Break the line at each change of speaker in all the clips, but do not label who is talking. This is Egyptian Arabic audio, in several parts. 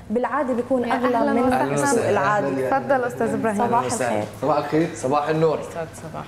بالعاده بيكون
يا
اغلى
أهلاً
من
وسهلاً.
السوق العادي
تفضل استاذ ابراهيم
صباح
وسهلاً.
الخير
صباح الخير
صباح النور
استاذ صباح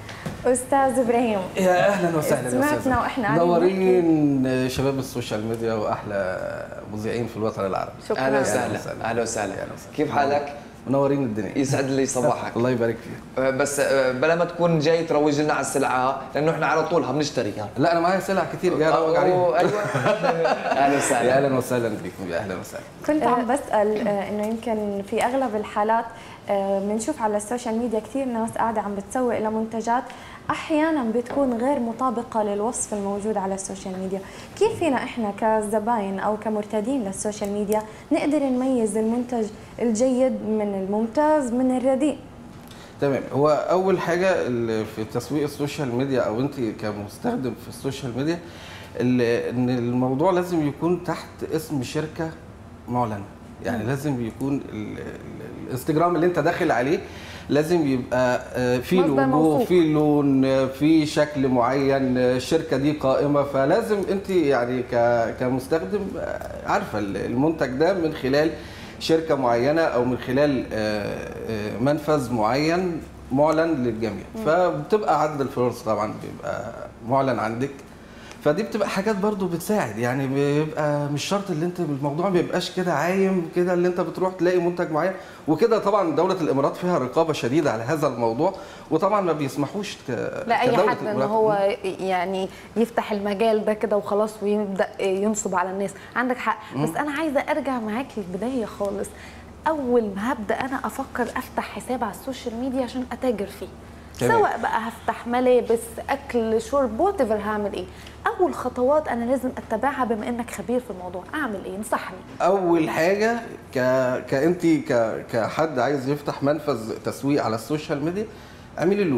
استاذ ابراهيم
يا اهلا وسهلا
سمعتنا
أستاذة.
وإحنا قاعدين
منورين شباب السوشيال ميديا واحلى مذيعين في الوطن العربي
شكرا
اهلا
أهلاً
وسهلا
وسهلاً.
اهلا وسهلا
أهلاً وسهلاً.
كيف حالك؟
منورين الدنيا
يسعد لي صباحك
الله يبارك فيك
آه، بس آه، بلا ما تكون جاي تروج لنا على السلعه لانه احنا على طول بنشتري يعني
لا انا معايا سلع كتير جاي اروج عليها
أوه، ايوه اهلا
يا
وسهلا
اهلا وسهلا بكم يا اهلا وسهلا
كنت عم بسال آه، انه يمكن في اغلب الحالات آه، بنشوف على السوشيال ميديا كثير ناس قاعده عم بتسوق لمنتجات احيانا بتكون غير مطابقه للوصف الموجود على السوشيال ميديا كيف فينا احنا كزباين او كمرتدين للسوشيال ميديا نقدر نميز المنتج الجيد من الممتاز من الرديء
تمام هو اول حاجه ال- في تسويق السوشيال ميديا او انت كمستخدم في السوشيال ميديا ال- ان الموضوع لازم يكون تحت اسم شركه معلنه يعني لازم يكون ال- ال- الانستجرام اللي انت داخل عليه لازم يبقى آه، في
مصدر
لوجو
موثوق.
في لون آه، في شكل معين آه، الشركه دي قائمه فلازم انت يعني ك- كمستخدم آه، عارفه ال- المنتج ده من خلال شركه معينه او من خلال آه، آه، منفذ معين معلن للجميع فبتبقى عدد الفلوس طبعا بيبقى معلن عندك فدي بتبقى حاجات برضو بتساعد يعني بيبقى مش شرط اللي انت الموضوع ما بيبقاش كده عايم كده اللي انت بتروح تلاقي منتج معين وكده طبعا دوله الامارات فيها رقابه شديده على هذا الموضوع وطبعا ما بيسمحوش ك...
لا اي
كدولة
حد انه
الإمارات.
هو يعني يفتح المجال ده كده وخلاص ويبدا ينصب على الناس عندك حق بس انا عايزه ارجع معاك للبدايه خالص اول ما هبدا انا افكر افتح حساب على السوشيال ميديا عشان اتاجر فيه
تمام.
سواء بقى هفتح ملابس اكل شرب وات ايفر هعمل ايه اول خطوات انا لازم اتبعها بما انك خبير في الموضوع اعمل ايه انصحني
اول حاجه ك كانت ك... كحد عايز يفتح منفذ تسويق على السوشيال ميديا اعملي اللوجو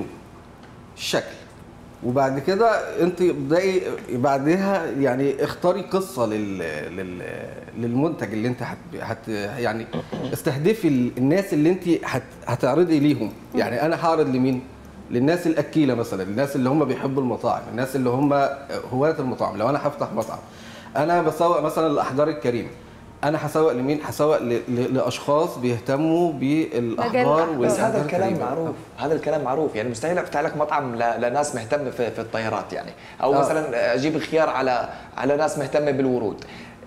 الشكل وبعد كده انت ابداي بعدها يعني اختاري قصه لل... لل... للمنتج اللي انت هت... هت... يعني استهدفي ال- الناس اللي انت هت... هتعرضي ليهم يعني انا هعرض لمين للناس الاكيله مثلا الناس اللي هم بيحبوا المطاعم الناس اللي هم هواة المطاعم لو انا هفتح مطعم انا بسوق مثلا الاحجار الكريمه انا هسوق لمين هسوق ل... ل... لاشخاص بيهتموا بالاحجار
الأحجار.
بس هذا
والأحجار
الكلام
الكريمة.
معروف هذا الكلام معروف يعني مستحيل افتح لك مطعم ل- لناس مهتمه في, في الطيارات يعني او
آه.
مثلا اجيب خيار على على ناس مهتمه بالورود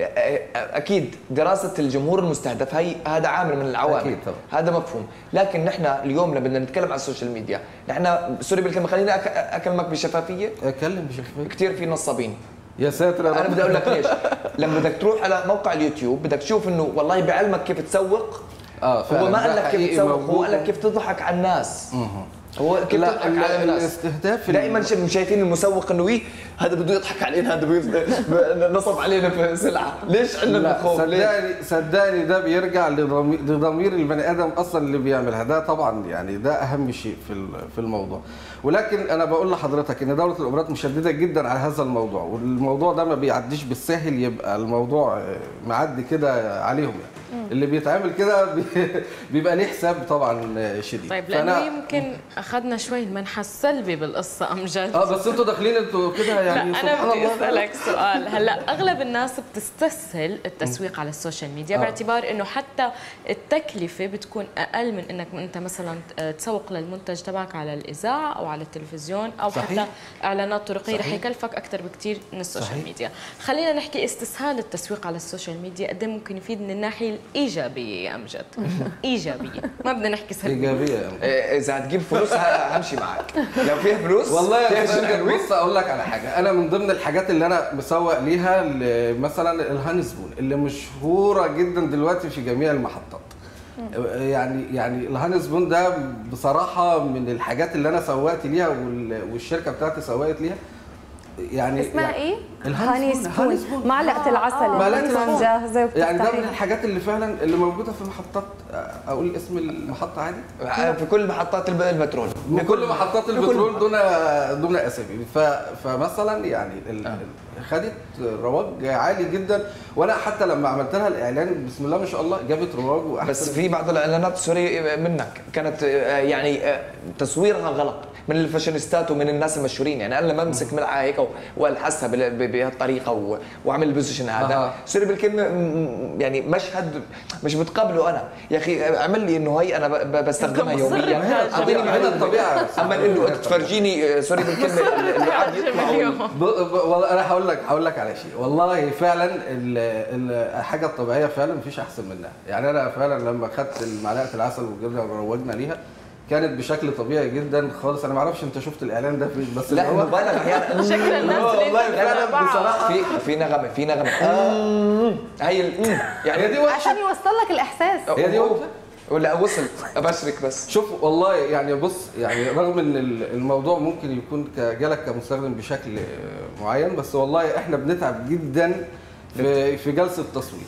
اكيد دراسه الجمهور المستهدف هي هذا عامل من العوامل
أكيد طبعا.
هذا مفهوم لكن نحن اليوم لما بدنا نتكلم على السوشيال ميديا نحن سوري بالكلمه خليني أك- اكلمك بشفافيه
اتكلم بشفافيه
كثير في نصابين
يا ساتر يا
انا
رب
بدي اقول لك ليش لما بدك تروح على موقع اليوتيوب بدك تشوف انه والله بيعلمك كيف تسوق
اه
هو
فعلاً،
ما
ده
قال لك كيف
حقيقي
تسوق هو
موجود.
قال لك كيف تضحك على الناس هو كيف
لا
تضحك
ال-
على الناس
الاستهداف ال-
دائما شايفين المسوق انه ايه هذا بده يضحك علينا هذا بده نصب علينا في سلعه ليش عندنا
لا
الخوف ليش
صدقني صدقني ده بيرجع لضمير لضمير البني ادم اصلا اللي بيعملها ده طبعا يعني ده اهم شيء في ال- في الموضوع ولكن انا بقول لحضرتك ان دوله الامارات مشدده جدا على هذا الموضوع والموضوع ده ما بيعديش بالساهل يبقى الموضوع آه، معدي كده عليهم يعني اللي بيتعامل كده بي- بيبقى ليه حساب طبعا آه، شديد
طيب لانه يمكن اخذنا شوي المنحى السلبي بالقصه امجد
اه بس انتوا داخلين انتوا كده يعني
لا انا
سبحان
بدي
الله.
اسالك سؤال هلا اغلب الناس بتستسهل التسويق على السوشيال ميديا
آه.
باعتبار انه حتى التكلفه بتكون اقل من انك انت مثلا تسوق للمنتج تبعك على الاذاعه او على التلفزيون او
صحيح.
حتى اعلانات طرقيه رح
صحيح.
يكلفك اكثر بكثير من السوشيال
صحيح.
ميديا خلينا نحكي استسهال التسويق على السوشيال ميديا قد إيه ممكن يفيد من الناحيه الايجابيه يا امجد ايجابيه ما بدنا نحكي سلبيه
ايجابيه يا أمي.
إيه، اذا هتجيب فلوس ه- همشي معك لو فيها فلوس
والله
فيها
يا
شيء
فندم
حلوين.
بص اقول لك على حاجه انا من ضمن الحاجات اللي انا مسوق ليها ل- مثلا الهاني سبون اللي مشهوره جدا دلوقتي في جميع المحطات يعني يعني الهاني سبون ده بصراحه من الحاجات اللي انا سوقت ليها وال- والشركه بتاعتي سوقت ليها يعني
اسمها
يعني
ايه
هاني
هاني
سبون معلقه العسل
معلقة
اللي
العسل.
بتكون جاهزه
يعني ده من
وبتفتحيها.
الحاجات اللي فعلا اللي موجوده في المحطات اقول اسم المحطه عادي
في كل محطات الب- البترول
بكل محطات البترول دون دون اسامي ف... فمثلا يعني ال...
آه.
خدت رواج عالي جدا وانا حتى لما عملت لها الاعلان بسم الله ما شاء الله جابت رواج واحسن
بس في بعض الاعلانات سوري منك كانت آه، يعني آه، تصويرها غلط من الفاشينيستات ومن الناس المشهورين يعني انا لما امسك ملعقه هيك و- والحسها بال- ب- بهالطريقه و- واعمل البوزيشن هذا
أها.
سوري بالكلمه م- م- يعني مشهد مش بتقبله انا يا اخي اعمل لي انه هي انا ب- ب- بستخدمها
أنت مصر
يوميا
بهذا.
اعطيني
هذا الطبيعة.
اما انه تفرجيني آه، سوري بالكلمه اللعاب يطلعوا
ب... ب... والله انا هقول لك هقول لك على شيء والله فعلا ال... ال... الحاجه الطبيعيه فعلا مفيش احسن منها يعني انا فعلا لما خدت معلقه العسل وجبنا وروجنا ليها كانت بشكل طبيعي جدا خالص انا ما اعرفش انت شفت الاعلان ده فين بس
لا
اللي هو
مبالغ احيانا
شكل الناس
آه،
اللي
والله
انت
فعلا
بتتابعها.
بصراحه
في في نغمه في نغمه آه. هي ال- يعني
هي دي وحشه
عشان يوصل لك الاحساس
هي دي وحشه
ولا وصل ابشرك بس
شوف والله يعني بص يعني رغم ان ال- الموضوع ممكن يكون ك- جالك كمستخدم بشكل آه، معين بس والله احنا بنتعب جدا في في جلسه تصوير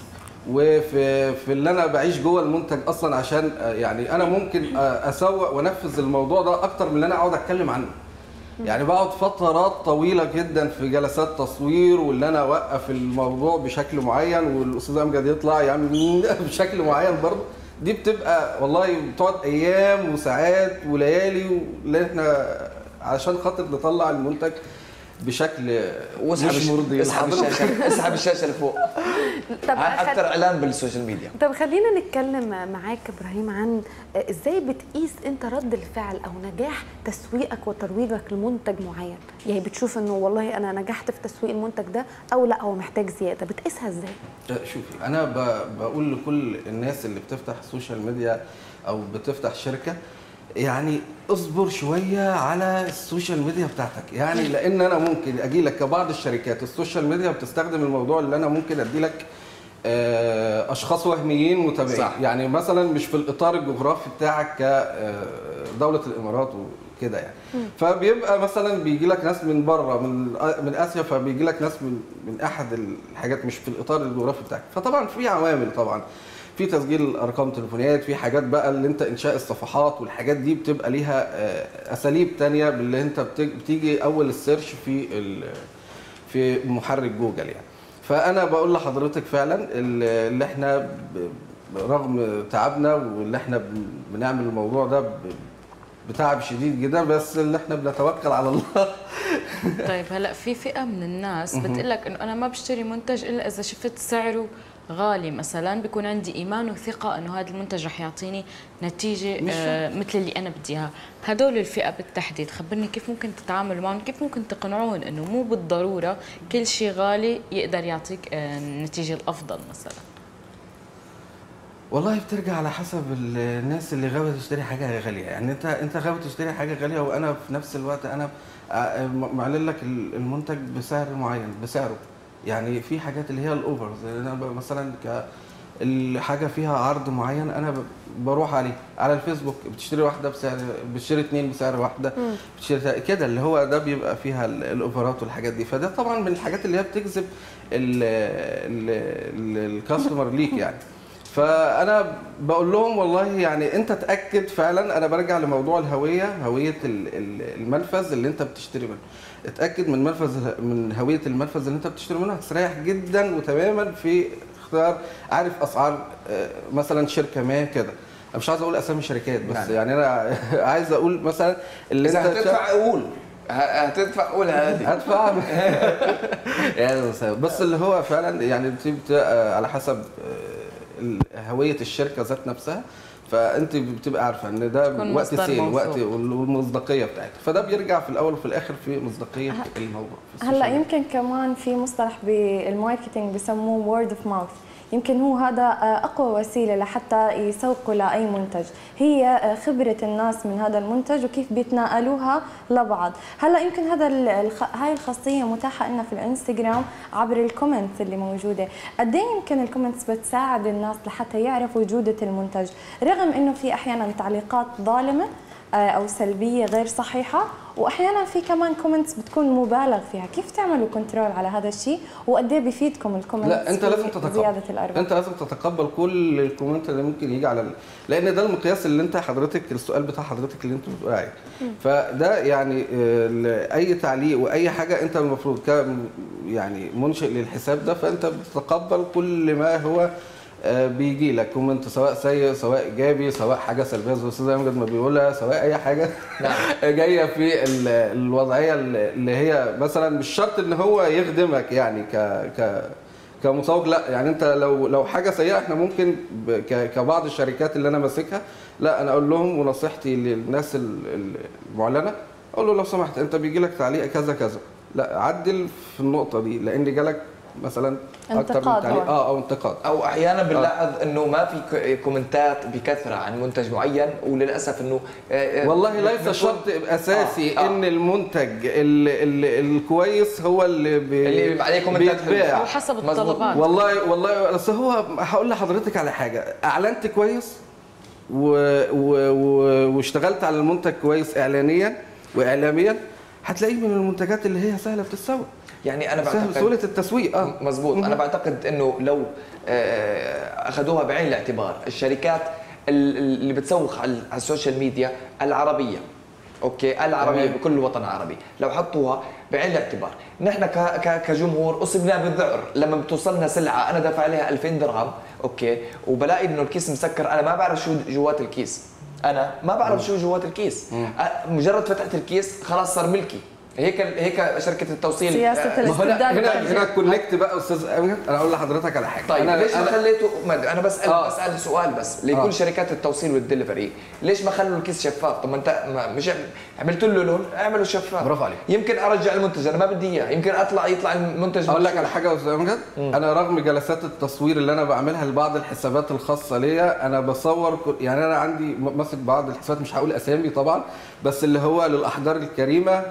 وفي في اللي انا بعيش جوه المنتج اصلا عشان آه، يعني انا ممكن آه، اسوق وانفذ الموضوع ده اكتر من اللي انا اقعد اتكلم عنه يعني بقعد فترات طويله جدا في جلسات تصوير واللي انا اوقف الموضوع بشكل معين والاستاذ امجد يطلع يعمل بشكل معين برضه دي بتبقى والله بتقعد ايام وساعات وليالي اللي احنا عشان خاطر نطلع المنتج بشكل
واسحب
مش
الش-
مرضي
اسحب
لحضرتك.
الشاشه اسحب الشاشه لفوق
طب
هاي
خل-
اكثر اعلان بالسوشيال ميديا
طب خلينا نتكلم معاك ابراهيم عن ازاي بتقيس انت رد الفعل او نجاح تسويقك وترويجك لمنتج معين يعني بتشوف انه والله انا نجحت في تسويق المنتج ده او لا هو محتاج زياده بتقيسها ازاي
شوفي انا ب- بقول لكل الناس اللي بتفتح سوشيال ميديا او بتفتح شركه يعني اصبر شويه على السوشيال ميديا بتاعتك يعني لان انا ممكن اجي لك كبعض الشركات السوشيال ميديا بتستخدم الموضوع اللي انا ممكن ادي لك آه، اشخاص وهميين متابعين
صح.
يعني مثلا مش في الاطار الجغرافي بتاعك كدوله الامارات وكده يعني فبيبقى مثلا بيجي لك ناس من بره من من اسيا فبيجي لك ناس من من احد الحاجات مش في الاطار الجغرافي بتاعك فطبعا في عوامل طبعا في تسجيل ارقام تليفونات في حاجات بقى اللي انت انشاء الصفحات والحاجات دي بتبقى ليها آه، اساليب تانية باللي انت بت- بتيجي اول السيرش في ال- في محرك جوجل يعني فانا بقول لحضرتك فعلا ال- اللي احنا ب- رغم تعبنا واللي احنا بن- بنعمل الموضوع ده ب- بتعب شديد جدا بس اللي احنا بنتوكل على الله
طيب هلا في فئه من الناس بتقول لك انه انا ما بشتري منتج الا اذا شفت سعره غالي مثلا بيكون عندي ايمان وثقه انه هذا المنتج رح يعطيني نتيجه
مش
آه مثل اللي انا بدي اياها هدول الفئه بالتحديد خبرني كيف ممكن تتعاملوا معهم كيف ممكن تقنعوهم انه مو بالضروره كل شيء غالي يقدر يعطيك آه النتيجه الافضل مثلا
والله بترجع على حسب الناس اللي غاويه تشتري حاجه غاليه يعني انت انت غاوي تشتري حاجه غاليه وانا في نفس الوقت انا آه، م- معلن لك المنتج بسعر معين بسعره يعني في حاجات اللي هي الاوفرز انا ب- مثلا ك الحاجه فيها عرض معين انا ب- بروح عليه على الفيسبوك بتشتري واحده بسعر بتشتري اثنين بسعر واحده بتشتري تا- كده اللي هو ده بيبقى فيها ال- الاوفرات والحاجات دي فده طبعا من الحاجات اللي هي بتجذب ال- ال- ال- الكاستمر ليك يعني فانا بقول لهم والله يعني انت تاكد فعلا انا برجع لموضوع الهويه هويه ال- ال- المنفذ اللي انت بتشتري منه اتاكد من منفذ من هويه المنفذ اللي انت بتشتري منه هتستريح جدا وتماما في اختيار عارف اسعار آه، مثلا شركه ما كده انا مش عايز اقول اسامي شركات بس
نعم.
يعني انا عايز اقول مثلا اللي
اذا
انت
هتدفع قول ه- هتدفع قول هذه
هدفع يعني بس- بس اللي هو فعلا يعني بتبقى على حسب آه، ال- هويه الشركه ذات نفسها فانت بتبقى عارفه ان ده
تكون
وقت
مصدر
سيل
موثوق.
وقت والمصداقيه بتاعتها فده بيرجع في الاول وفي الاخر في مصداقيه الموضوع في
هلا
السوشيال
يمكن كمان في مصطلح بالماركتينج بسموه وورد اوف ماوث يمكن هو هذا آه، اقوى وسيله لحتى يسوقوا لاي منتج هي آه، خبره الناس من هذا المنتج وكيف بيتناقلوها لبعض هلا يمكن هذا ال- الخ... هاي الخاصيه متاحه لنا في الانستغرام عبر الكومنتس اللي موجوده قد ايه يمكن الكومنتس بتساعد الناس لحتى يعرفوا جوده المنتج رغم انه في احيانا تعليقات ظالمه آه، او سلبيه غير صحيحه واحيانا في كمان كومنتس بتكون مبالغ فيها كيف تعملوا كنترول على هذا الشيء وقد ايه بيفيدكم الكومنتس
لا انت
في
لازم تتقبل
زياده الارباح
انت لازم تتقبل كل الكومنت اللي ممكن يجي على ال... لان ده المقياس اللي انت حضرتك السؤال بتاع حضرتك اللي انت بتقول عليه فده يعني آه، ل- اي تعليق واي حاجه انت المفروض ك يعني منشئ للحساب ده فانت بتتقبل كل ما هو آه، بيجي لك كومنت سواء سيء سواء ايجابي سواء حاجه سلبيه زي الاستاذ امجد ما بيقولها سواء اي حاجه
نعم.
جايه في ال- الوضعيه اللي هي مثلا مش شرط ان هو يخدمك يعني ك ك كمسوق لا يعني انت لو لو حاجه سيئه احنا ممكن ب- ك- كبعض الشركات اللي انا ماسكها لا انا اقول لهم ونصيحتي للناس ال- ال- المعلنه اقول له لو سمحت انت بيجي لك تعليق كذا كذا لا عدل في النقطه دي لان جالك مثلا اكتر من
انتقاد
تعليق
هون.
اه او انتقاد
او احيانا بنلاحظ انه ما في ك- كومنتات بكثره عن منتج معين وللاسف انه آه، آه،
والله ليس
بتكون-
شرط اساسي
آه، آه.
ان المنتج ال ال الكويس هو اللي بي
اللي عليه كومنتات حلوة.
بيتباع.
او حسب
مظبوط.
الطلبات
والله والله بس هو هقول لحضرتك على حاجه اعلنت كويس و و و واشتغلت على المنتج كويس اعلانيا واعلاميا هتلاقيه من المنتجات اللي هي سهله بتتسوق
يعني انا
سهل
بعتقد
سهوله التسويق اه
مزبوط انا بعتقد انه لو آه، اخذوها بعين الاعتبار الشركات ال- اللي بتسوق على على السوشيال ميديا العربيه اوكي العربيه
تمام.
بكل وطن عربي لو حطوها بعين الاعتبار نحن ك- ك- كجمهور اصبنا بالذعر لما بتوصلنا سلعه انا دافع عليها 2000 درهم اوكي وبلاقي انه الكيس مسكر انا ما بعرف شو جوات الكيس انا ما بعرف شو جوات الكيس أ- مجرد فتحت الكيس خلاص صار ملكي هيك هيك شركه التوصيل
سياسة
آه،
ما هو لا
الاستبدال
هنا
بالتنفيذ.
هنا كونكت بقى استاذ امجد انا اقول لحضرتك على حاجه
طيب
أنا
ليش ما
أنا-
خليته ما أدري، انا بسال
آه.
بسال سؤال بس لكل
آه.
شركات التوصيل والدليفري ليش ما خلوا الكيس شفاف طب ما انت ما مش عملت له لون اعمله شفاف
برافو عليك.
يمكن ارجع المنتج انا ما بدي اياه يمكن اطلع يطلع المنتج
اقول لك على حاجه يا استاذ امجد انا رغم جلسات التصوير اللي انا بعملها لبعض الحسابات الخاصه ليا انا بصور كل- يعني انا عندي م- ماسك بعض الحسابات مش هقول اسامي طبعا بس اللي هو للاحجار الكريمه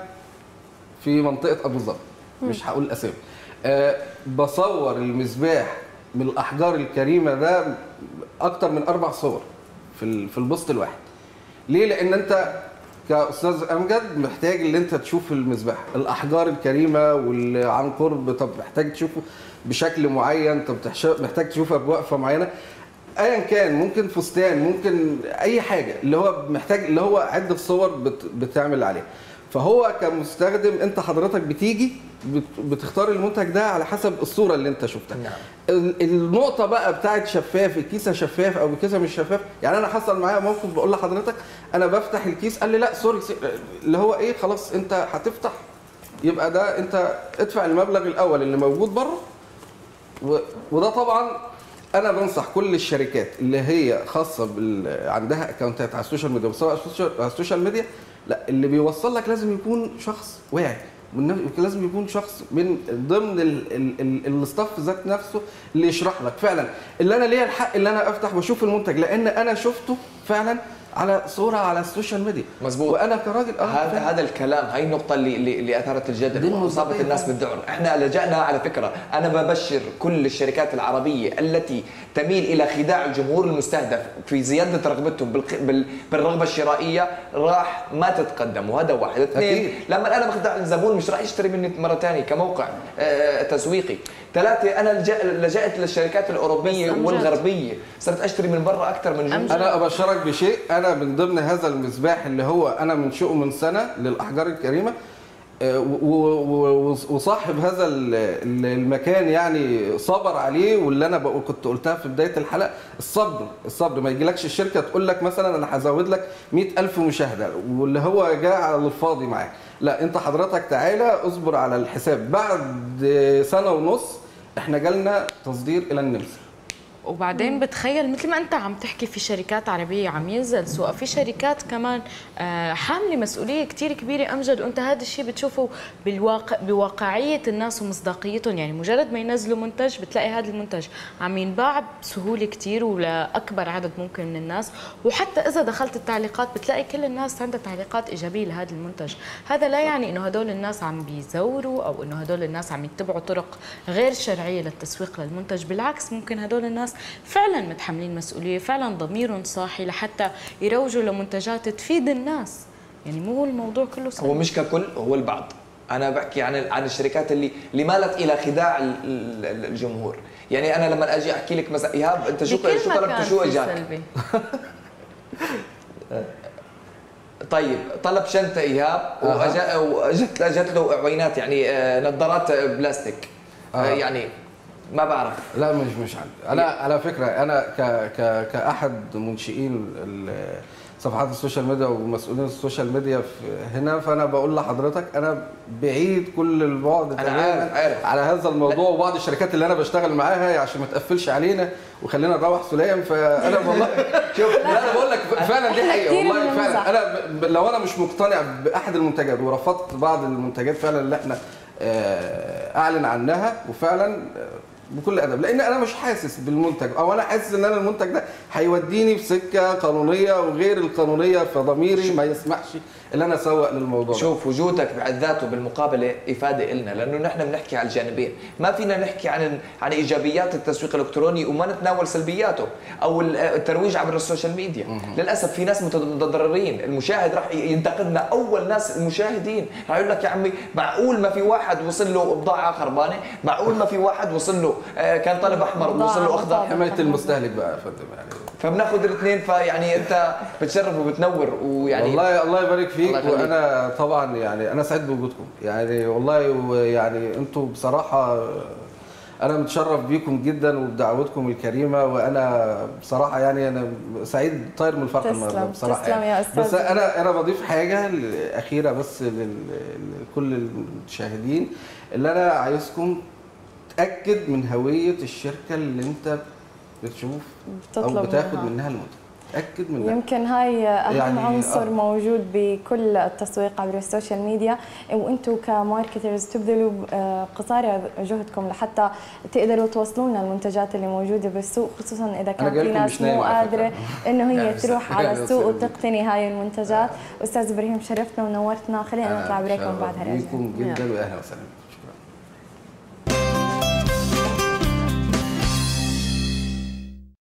في منطقه ابو ظبي مش هقول اسامي أه بصور المسباح من الاحجار الكريمه ده اكتر من اربع صور في ال- في البوست الواحد ليه لان انت كاستاذ امجد محتاج ان انت تشوف المسبح الاحجار الكريمه واللي عن قرب طب محتاج تشوفه بشكل معين طب تحش- محتاج تشوفها بوقفه معينه ايا كان ممكن فستان ممكن اي حاجه اللي هو محتاج اللي هو عده صور بت بتعمل عليه فهو كمستخدم انت حضرتك بتيجي بت- بتختار المنتج ده على حسب الصوره اللي انت شفتها
نعم.
ال- النقطة بقى بتاعت شفاف الكيسة شفاف أو الكيسة مش شفاف يعني أنا حصل معايا موقف بقول لحضرتك أنا بفتح الكيس قال لي لا سوري سي- اللي هو إيه خلاص أنت هتفتح يبقى ده أنت ادفع المبلغ الأول اللي موجود بره و- وده طبعا انا بنصح كل الشركات اللي هي خاصه بال... عندها اكونتات على السوشيال ميديا بتصور على السوشيال- على السوشيال ميديا لا اللي بيوصل لك لازم يكون شخص واعي والن- لازم يكون شخص من ضمن ال- ال- ال- الاستاف ذات نفسه اللي يشرح لك فعلا اللي انا ليا الحق اللي انا افتح واشوف المنتج لان انا شفته فعلا على صوره على السوشيال ميديا
مظبوط.
وانا كراجل اه
هذا
فعلاً.
هذا الكلام هاي النقطة اللي اللي, اللي اثارت
دي
الجدل
المصداقية
واصابت الناس
طبعاً.
بالذعر، احنا لجأنا على فكرة انا ببشر كل الشركات العربية التي تميل الى خداع الجمهور المستهدف في زيادة رغبتهم بالق- بال- بالرغبة الشرائية راح ما تتقدم وهذا واحد، اثنين
أكيد.
لما انا بخدع الزبون مش راح يشتري مني مرة ثانية كموقع آه، تسويقي، ثلاثة انا لجأ- لجأت للشركات الأوروبية
بس أمجد.
والغربية، صرت اشتري من برا أكثر من جمهور
أمجد.
انا ابشرك بشيء انا من ضمن هذا المسباح اللي هو انا منشئه من سنه للاحجار الكريمه آه، و- و- و- وصاحب هذا ال- ال- المكان يعني صبر عليه واللي انا بقول كنت قلتها في بدايه الحلقه الصبر الصبر ما يجيلكش الشركه تقول لك مثلا انا هزود لك 100000 مشاهده واللي هو جاء على الفاضي معاك لا انت حضرتك تعالى اصبر على الحساب بعد سنه ونص احنا جالنا تصدير الى النمسا
وبعدين بتخيل مثل ما انت عم تحكي في شركات عربيه عم ينزل سوق في شركات كمان آه، حامله مسؤوليه كتير كبيره امجد وانت هذا الشيء بتشوفه بالواقع بواقعيه الناس ومصداقيتهم يعني مجرد ما ينزلوا منتج بتلاقي هذا المنتج عم ينباع بسهوله كتير ولاكبر عدد ممكن من الناس وحتى اذا دخلت التعليقات بتلاقي كل الناس عندها تعليقات ايجابيه لهذا المنتج هذا لا يعني انه هدول الناس عم بيزوروا او انه هدول الناس عم يتبعوا طرق غير شرعيه للتسويق للمنتج بالعكس ممكن هدول الناس فعلا متحملين مسؤوليه فعلا ضميرهم صاحي لحتى يروجوا لمنتجات تفيد الناس يعني مو الموضوع كله
هو
سلبي
مش ككل هو البعض انا بحكي عن عن الشركات اللي اللي مالت الى خداع ال- ال- الجمهور يعني انا لما اجي احكي لك مثلا ايهاب انت شو
بكل
شو
مكان
طلبت شو
في
اجاك
سلبي.
طيب طلب شنطه ايهاب
أها.
واجت اجت له عوينات يعني آه، نظارات بلاستيك آه.
آه.
يعني ما بعرف
لا مش مش عندي انا على فكره انا ك ك كاحد منشئين ال- صفحات السوشيال ميديا ومسؤولين السوشيال ميديا في هنا فانا بقول لحضرتك انا بعيد كل البعد
أنا
تماماً
عارف- عارف.
على هذا الموضوع وبعض الشركات اللي انا بشتغل معاها عشان ما تقفلش علينا وخلينا نروح سلام فانا والله شوف لا انا بقول لك فعلا دي حقيقه
كتير
والله
بنمزح.
فعلا انا ب- لو انا مش مقتنع باحد المنتجات ورفضت بعض المنتجات فعلا اللي احنا آه، اعلن عنها وفعلا آه، بكل ادب لان انا مش حاسس بالمنتج او انا حاسس ان انا المنتج ده هيوديني في سكه قانونيه وغير القانونيه فضميري ما يسمحش ان انا اسوق للموضوع ده.
شوف وجودك بعد ذاته بالمقابله افاده لنا لانه نحن بنحكي على الجانبين ما فينا نحكي عن عن ايجابيات التسويق الالكتروني وما نتناول سلبياته او الترويج عبر السوشيال ميديا للاسف في ناس متضررين المشاهد راح ينتقدنا اول ناس المشاهدين راح يقول لك يا عمي معقول ما في واحد وصل له بضاعه خربانه معقول ما في واحد وصل له آه، كان طالب احمر
بضاعة
وصل له اخضر
مطابقة.
حمايه المستهلك بقى يا فندم يعني
فبناخذ الاثنين فيعني انت بتشرف وبتنور ويعني
والله الله يبارك فيك
الله يخليك.
وانا طبعا يعني انا سعيد بوجودكم يعني والله يعني انتم بصراحه انا متشرف بيكم جدا وبدعوتكم الكريمه وانا بصراحه يعني انا سعيد طاير من الفرحه
تسلم،
النهارده بصراحه
تسلم يا أستاذ.
بس انا انا بضيف حاجه اخيره بس لل- لكل المشاهدين اللي انا عايزكم تاكد من هويه الشركه اللي انت بتشوف او
بتطلب
بتاخد
منها.
منها المنتج تاكد منها
يمكن هاي اهم
يعني-
يعني عنصر
آه.
موجود بكل التسويق عبر السوشيال ميديا وانتم كماركترز تبذلوا آه، قصارى جهدكم لحتى تقدروا توصلوا لنا المنتجات اللي موجوده بالسوق خصوصا اذا كان
جاي
في
لكم
ناس
مش نايم
مو
على فكرة.
قادره انه هي
يعني
تروح على
يعني
السوق
أصلاً.
وتقتني هاي المنتجات استاذ ابراهيم شرفتنا ونورتنا خلينا نطلع بريك ومن بعدها
بيكم
راجعين
جدا واهلا وسهلا